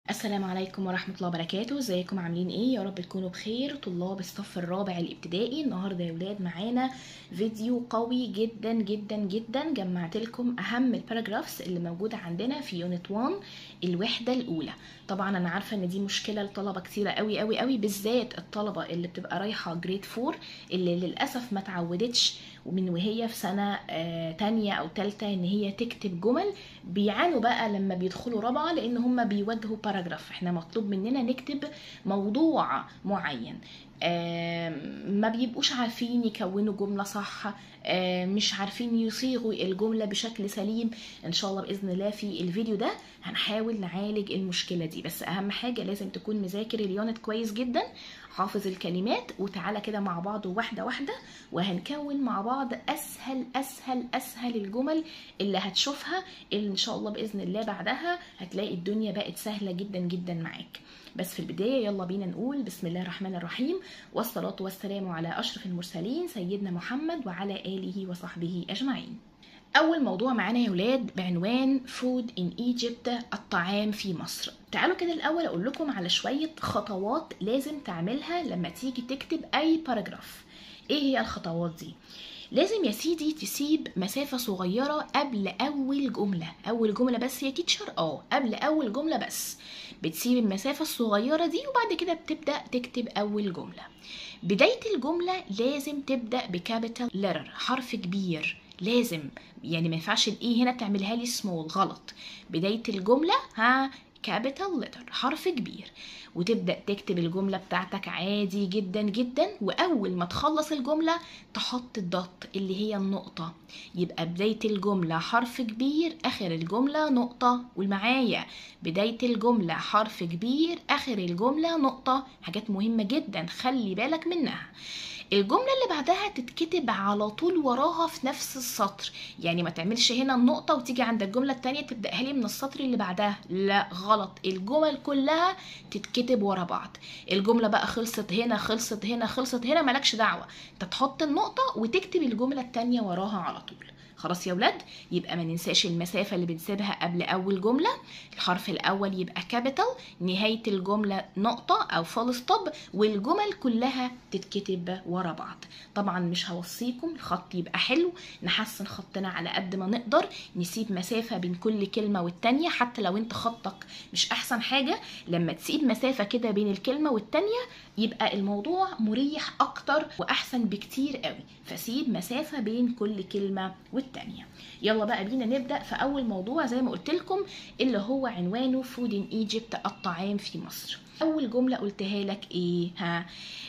السلام عليكم ورحمة الله وبركاته ازيكم عاملين ايه يا رب تكونوا بخير طلاب الصف الرابع الابتدائي النهارده يا ولاد معانا فيديو قوي جدا جدا جدا جمعت لكم اهم الباراجرافز اللي موجودة عندنا في يونت 1 الوحدة الاولى طبعا انا عارفة ان دي مشكلة لطلبة كتيرة قوي قوي قوي بالذات الطلبة اللي بتبقى رايحة جريد 4 اللي للأسف ما تعودتش ومن وهي في سنة آه تانية أو تالتة إن هي تكتب جمل بيعانوا بقى لما بيدخلوا رابعة لأن هم بيواجهوا باراجراف احنا مطلوب مننا نكتب موضوع معين آه ما بيبقوش عارفين يكونوا جملة صح آه مش عارفين يصيغوا الجملة بشكل سليم ان شاء الله بإذن الله في الفيديو ده هنحاول نعالج المشكلة دي بس أهم حاجة لازم تكون مذاكر اليونت كويس جدا حافظ الكلمات وتعالى كده مع بعض واحدة واحدة وهنكون مع بعض أسهل أسهل أسهل الجمل اللي هتشوفها اللي إن شاء الله بإذن الله بعدها هتلاقي الدنيا بقت سهلة جدا جدا معاك بس في البداية يلا بينا نقول بسم الله الرحمن الرحيم والصلاة والسلام على أشرف المرسلين سيدنا محمد وعلى آله وصحبه أجمعين أول موضوع معانا يا ولاد بعنوان فود إن إيجيبت الطعام في مصر تعالوا كده الأول أقول لكم على شوية خطوات لازم تعملها لما تيجي تكتب أي باراجراف إيه هي الخطوات دي؟ لازم يا سيدي تسيب مسافة صغيرة قبل أول جملة أول جملة بس يا تيتشر اه قبل أول جملة بس بتسيب المسافة الصغيرة دي وبعد كده بتبدأ تكتب أول جملة بداية الجملة لازم تبدأ بكابيتال لتر حرف كبير لازم يعني ما ينفعش الاي هنا تعملها لي سمول غلط بداية الجملة ها كابيتال لتر حرف كبير وتبدا تكتب الجمله بتاعتك عادي جدا جدا واول ما تخلص الجمله تحط الدوت اللي هي النقطه يبقى بدايه الجمله حرف كبير اخر الجمله نقطه والمعايا بدايه الجمله حرف كبير اخر الجمله نقطه حاجات مهمه جدا خلي بالك منها الجملة اللي بعدها تتكتب على طول وراها في نفس السطر يعني ما تعملش هنا النقطة وتيجي عند الجملة التانية تبدأها لي من السطر اللي بعدها لا غلط الجمل كلها تتكتب ورا بعض الجملة بقى خلصت هنا خلصت هنا خلصت هنا مالكش دعوة انت تحط النقطة وتكتب الجملة التانية وراها على طول خلاص يا ولاد يبقى ما ننساش المسافة اللي بنسيبها قبل أول جملة الحرف الأول يبقى كابيتال نهاية الجملة نقطة أو فول ستوب والجمل كلها تتكتب ورا بعض طبعا مش هوصيكم الخط يبقى حلو نحسن خطنا على قد ما نقدر نسيب مسافة بين كل كلمة والتانية حتى لو انت خطك مش أحسن حاجة لما تسيب مسافة كده بين الكلمة والتانية يبقى الموضوع مريح أكتر وأحسن بكتير قوي فسيب مسافة بين كل كلمة والتانية يلا بقى بينا نبدأ في أول موضوع زي ما قلت لكم اللي هو عنوانه فود إن إيجيبت الطعام في مصر أول جملة قلتها لك إيه ها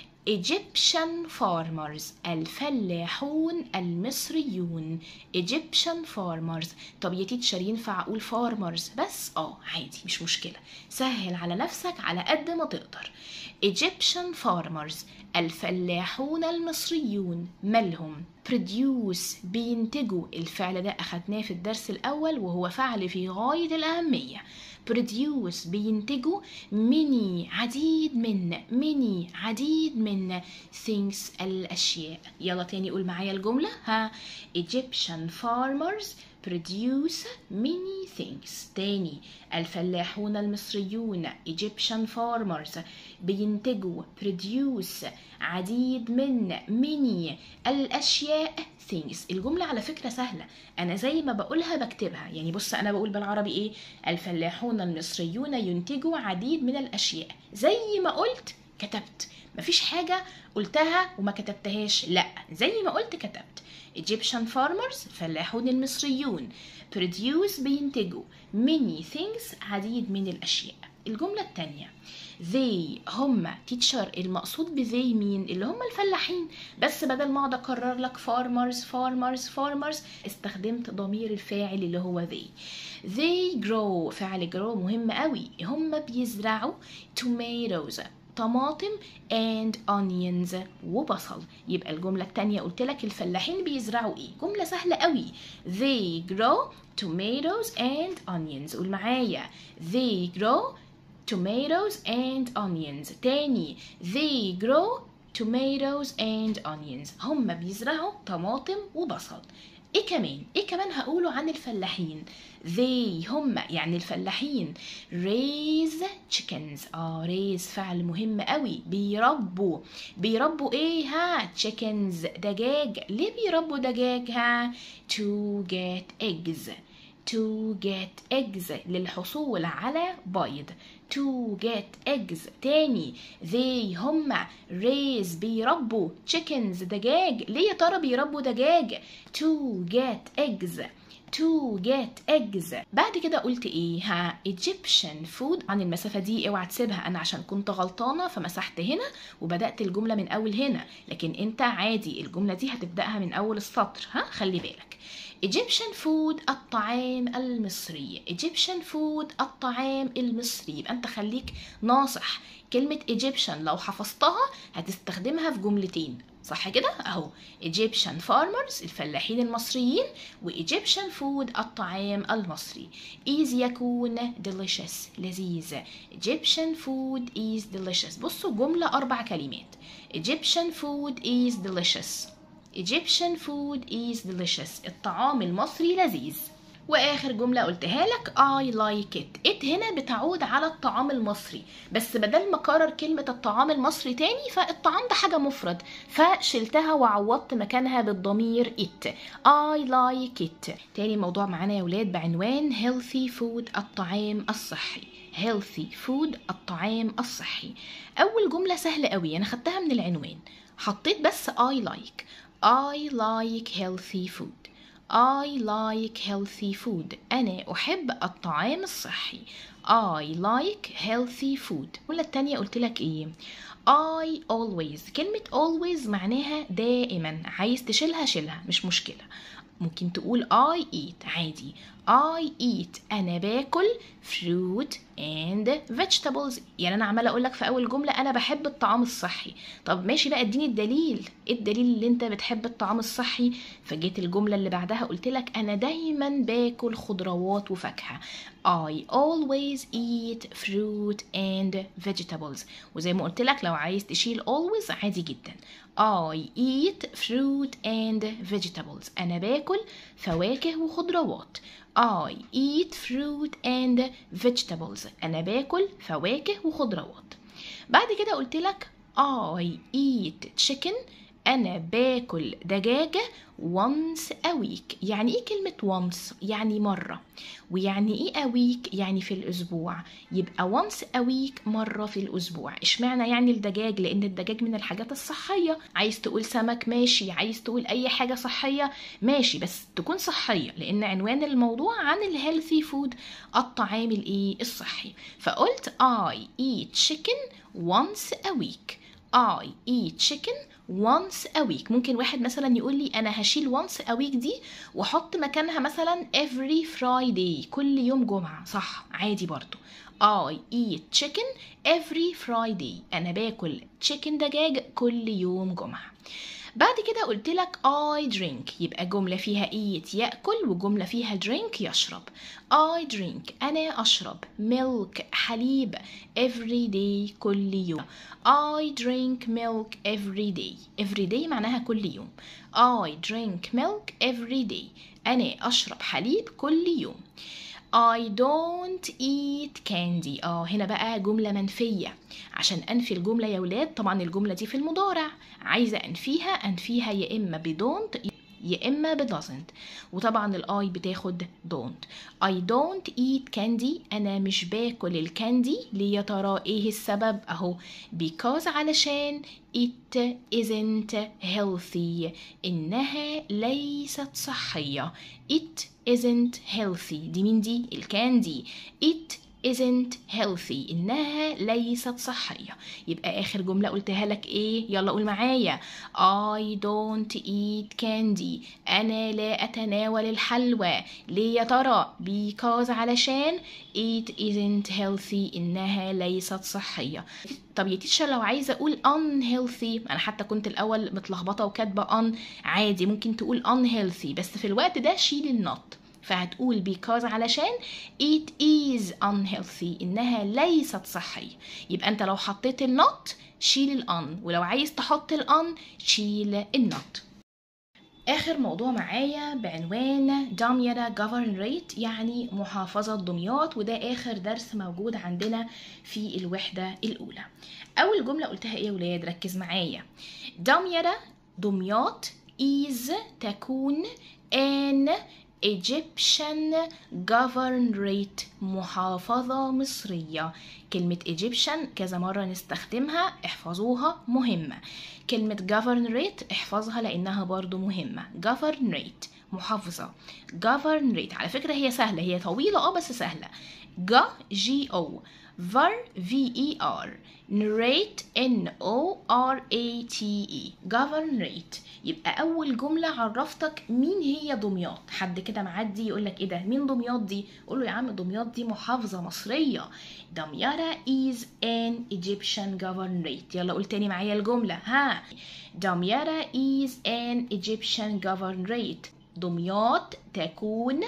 Egyptian farmers الفلاحون المصريون Egyptian farmers طب يا تيتشر ينفع اقول farmers بس اه عادي مش مشكلة سهل على نفسك على قد ما تقدر Egyptian farmers الفلاحون المصريون مالهم produce بينتجوا الفعل ده أخدناه في الدرس الأول وهو فعل في غاية الأهمية produce بينتجوا many عديد من many عديد من things الأشياء يلا تاني قول معايا الجملة ها Egyptian farmers produce many things تاني الفلاحون المصريون Egyptian farmers بينتجوا produce عديد من many الأشياء things الجملة على فكرة سهلة أنا زي ما بقولها بكتبها يعني بص أنا بقول بالعربي إيه الفلاحون المصريون ينتجوا عديد من الأشياء زي ما قلت كتبت مفيش حاجة قلتها وما كتبتهاش لا زي ما قلت كتبت Egyptian farmers فلاحون المصريون produce بينتجوا many things عديد من الأشياء الجملة الثانية they هم تيتشر المقصود ب they مين اللي هم الفلاحين بس بدل ما اقعد اكرر لك farmers farmers farmers استخدمت ضمير الفاعل اللي هو they they grow فعل grow مهم قوي هم بيزرعوا tomatoes طماطم and onions وبصل يبقى الجملة التانية قلت لك الفلاحين بيزرعوا ايه جملة سهلة قوي they grow tomatoes and onions قول معايا they grow tomatoes and onions تاني they grow tomatoes and onions هم بيزرعوا طماطم وبصل ايه كمان ايه كمان هقوله عن الفلاحين they هم يعني الفلاحين raise chickens اه raise فعل مهم قوي بيربوا بيربوا ايه ها chickens دجاج ليه بيربوا دجاج ها to get eggs to get eggs للحصول على بيض to get eggs تاني they هما raise بيربوا chickens دجاج ليه يا ترى بيربوا دجاج to get eggs to get eggs بعد كده قلت ايه ها Egyptian food عن المسافة دي اوعى تسيبها انا عشان كنت غلطانة فمسحت هنا وبدأت الجملة من اول هنا لكن انت عادي الجملة دي هتبدأها من اول السطر ها خلي بالك Egyptian food الطعام المصري Egyptian food الطعام المصري يبقى انت خليك ناصح كلمة Egyptian لو حفظتها هتستخدمها في جملتين صح كده اهو Egyptian farmers الفلاحين المصريين و Egyptian food الطعام المصري is يكون delicious لذيذ Egyptian food is delicious بصوا جملة أربع كلمات Egyptian food is delicious Egyptian food is delicious الطعام المصري لذيذ واخر جمله قلتها لك I like it it هنا بتعود على الطعام المصري بس بدل ما اكرر كلمه الطعام المصري تاني فالطعام ده حاجه مفرد فشلتها وعوضت مكانها بالضمير it I like it تاني موضوع معانا يا ولاد بعنوان healthy food الطعام الصحي healthy food الطعام الصحي اول جمله سهله قوي انا خدتها من العنوان حطيت بس I like I like healthy food I like healthy food أنا أحب الطعام الصحي I like healthy food الجملة التانية قلت لك إيه I always كلمة always معناها دائما عايز تشيلها شيلها مش مشكلة ممكن تقول I eat عادي I eat أنا باكل fruit and vegetables يعني أنا عمالة أقول لك في أول جملة أنا بحب الطعام الصحي طب ماشي بقى اديني الدليل إيه الدليل اللي أنت بتحب الطعام الصحي فجيت الجملة اللي بعدها قلت لك أنا دايما باكل خضروات وفاكهة I always eat fruit and vegetables وزي ما قلت لك لو عايز تشيل always عادي جدا I eat fruit and vegetables أنا باكل فواكه وخضروات I eat fruit and vegetables أنا باكل فواكه وخضروات بعد كده قلت لك I eat chicken أنا باكل دجاجة once a week يعني إيه كلمة once؟ يعني مرة ويعني إيه a week؟ يعني في الأسبوع يبقى once a week مرة في الأسبوع إشمعنى يعني الدجاج؟ لأن الدجاج من الحاجات الصحية عايز تقول سمك ماشي عايز تقول أي حاجة صحية ماشي بس تكون صحية لأن عنوان الموضوع عن الهيلثي فود الطعام الإيه؟ الصحي فقلت I eat chicken once a week I eat chicken once a week ممكن واحد مثلا يقول لي انا هشيل once a week دي واحط مكانها مثلا every Friday كل يوم جمعة صح عادي برضو I eat chicken every Friday انا باكل chicken دجاج كل يوم جمعة بعد كده قلت لك I drink يبقى جملة فيها eat يأكل وجملة فيها drink يشرب I drink أنا أشرب milk حليب every day كل يوم I drink milk every day every day معناها كل يوم I drink milk every day أنا أشرب حليب كل يوم I don't eat candy اه هنا بقى جملة منفية عشان أنفي الجملة يا ولاد طبعا الجملة دي في المضارع عايزة أنفيها أنفيها يا إما ب don't يا إما ب doesn't وطبعا الآي بتاخد don't I don't eat candy أنا مش باكل الكاندي ليه يا ترى إيه السبب أهو because علشان it isn't healthy إنها ليست صحية it isn't healthy دي مين دي الكاندي it isn't healthy إنها ليست صحية يبقى آخر جملة قلتها لك إيه يلا قول معايا I don't eat candy أنا لا أتناول الحلوى ليه يا ترى because علشان it isn't healthy إنها ليست صحية طب يا تيتشر لو عايزة أقول unhealthy أنا حتى كنت الأول متلخبطة وكاتبة un عادي ممكن تقول unhealthy بس في الوقت ده شيل النط فهتقول because علشان it is unhealthy إنها ليست صحية يبقى أنت لو حطيت النوت شيل الأن ولو عايز تحط الأن شيل النوت آخر موضوع معايا بعنوان دمياطة Governorate يعني محافظة دمياط وده آخر درس موجود عندنا في الوحدة الأولى أول جملة قلتها إيه يا ولاد ركز معايا دمياطة دمياط is تكون an Egyptian governorate محافظة مصرية كلمة Egyptian كذا مرة نستخدمها احفظوها مهمة كلمة governorate احفظها لأنها برضو مهمة governorate محافظة governorate على فكرة هي سهلة هي طويلة اه بس سهلة جا جي او var v e r narrate n o r a t e governorate يبقى اول جمله عرفتك مين هي دمياط حد كده معدي يقول لك ايه ده مين دمياط دي قول له يا عم دمياط دي محافظه مصريه دمياطه is an Egyptian governorate يلا قول تاني معايا الجمله ها دمياطه is an Egyptian governorate دمياط تكون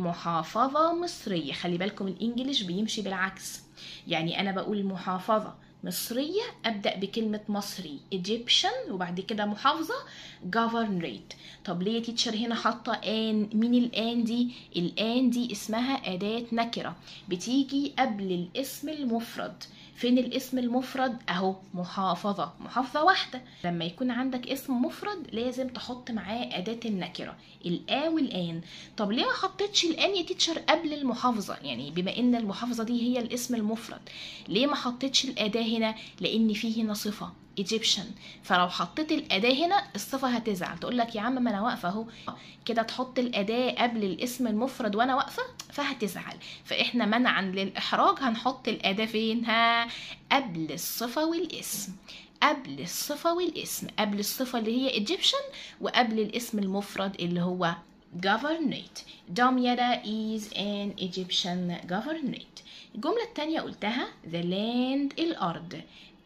محافظة مصرية خلي بالكم الإنجليش بيمشي بالعكس يعني أنا بقول محافظة مصرية أبدأ بكلمة مصري Egyptian وبعد كده محافظة governorate طب ليه تيتشر هنا حاطة آن مين الآن دي الآن دي اسمها أداة نكرة بتيجي قبل الاسم المفرد فين الاسم المفرد اهو محافظة محافظة واحدة لما يكون عندك اسم مفرد لازم تحط معاه أداة النكرة الآ والآن طب ليه ما حطيتش الآن يا تيتشر قبل المحافظة يعني بما إن المحافظة دي هي الاسم المفرد ليه ما حطيتش الأداة هنا لأن فيه هنا صفة Egyptian فلو حطيت الأداة هنا الصفة هتزعل تقول لك يا عم ما أنا واقفة أهو كده تحط الأداة قبل الاسم المفرد وأنا واقفة فهتزعل فإحنا منعا للإحراج هنحط الأداة فين ها قبل الصفة والاسم قبل الصفة والاسم قبل الصفة اللي هي Egyptian وقبل الاسم المفرد اللي هو governorate دمياطة is an Egyptian governorate الجملة التانية قلتها the land الأرض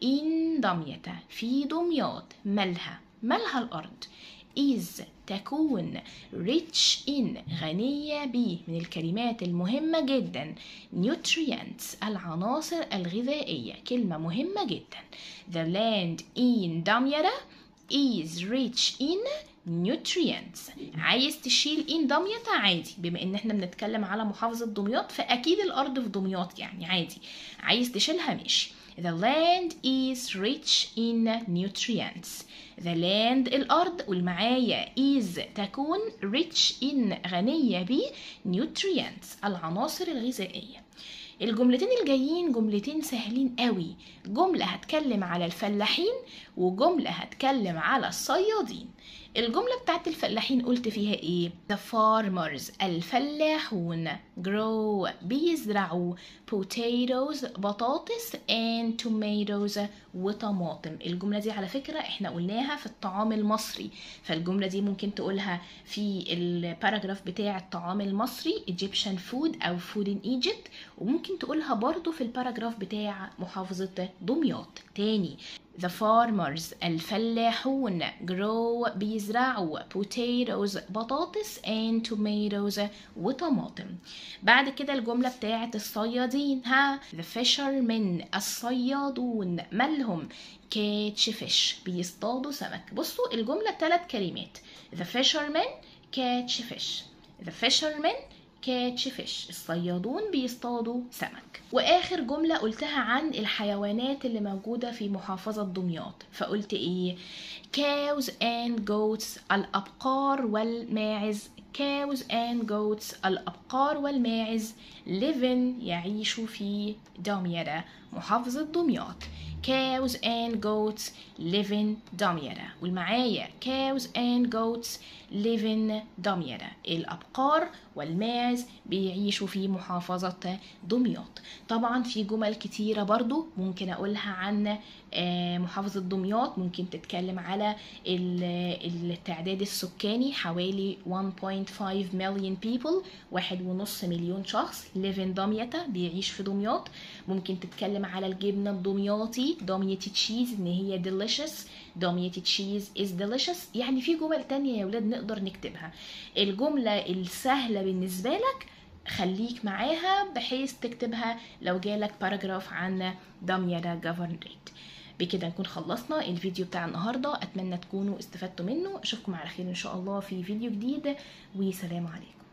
in دمياطة في دمياط مالها مالها الأرض is تكون rich in غنية ب من الكلمات المهمة جدا nutrients العناصر الغذائية كلمة مهمة جدا the land in دمياطة is rich in nutrients عايز تشيل in دمياط عادي بما ان احنا بنتكلم على محافظة دمياط فاكيد الارض في دمياط يعني عادي عايز تشيلها ماشي The land is rich in nutrients. The land الأرض والمعايا is تكون rich in غنية ب nutrients العناصر الغذائية. الجملتين الجايين جملتين سهلين قوي جملة هتكلم على الفلاحين وجملة هتكلم على الصيادين الجملة بتاعت الفلاحين قلت فيها ايه the farmers الفلاحون grow بيزرعوا potatoes بطاطس and tomatoes وطماطم الجملة دي على فكرة احنا قلناها في الطعام المصري فالجملة دي ممكن تقولها في الباراجراف بتاع الطعام المصري Egyptian food او food in Egypt وممكن تقولها برضو في الباراجراف بتاع محافظة دمياط تاني The farmers الفلاحون grow بيزرعوا potatoes بطاطس and tomatoes وطماطم بعد كده الجملة بتاعت الصيادين ها The fishermen الصيادون مالهم catch fish بيصطادوا سمك بصوا الجملة ثلاث كلمات The fishermen catch fish The fishermen catch fish الصيادون بيصطادوا سمك واخر جملة قلتها عن الحيوانات اللي موجودة في محافظة دمياط فقلت ايه cows and goats الابقار والماعز cows and goats الابقار والماعز live يعيشوا في دمياط محافظة دمياط cows and goats live in دمياطة والمعايا cows and goats live in دمياطة الأبقار والماعز بيعيشوا في محافظة دمياط طبعا في جمل كتيرة برضو ممكن أقولها عن محافظة دمياط ممكن تتكلم على التعداد السكاني حوالي 1.5 مليون people واحد ونص مليون شخص live in دمياطة بيعيش في دمياط ممكن تتكلم على الجبنة الدمياطي دمياطي تشيز ان هي delicious دمياطي تشيز is delicious يعني في جمل تانية يا ولاد نقدر نكتبها الجملة السهلة بالنسبة لك خليك معاها بحيث تكتبها لو جالك باراجراف عن دمياطة governorate بكده نكون خلصنا الفيديو بتاع النهارده اتمنى تكونوا استفدتوا منه اشوفكم على خير ان شاء الله في فيديو جديد وسلام عليكم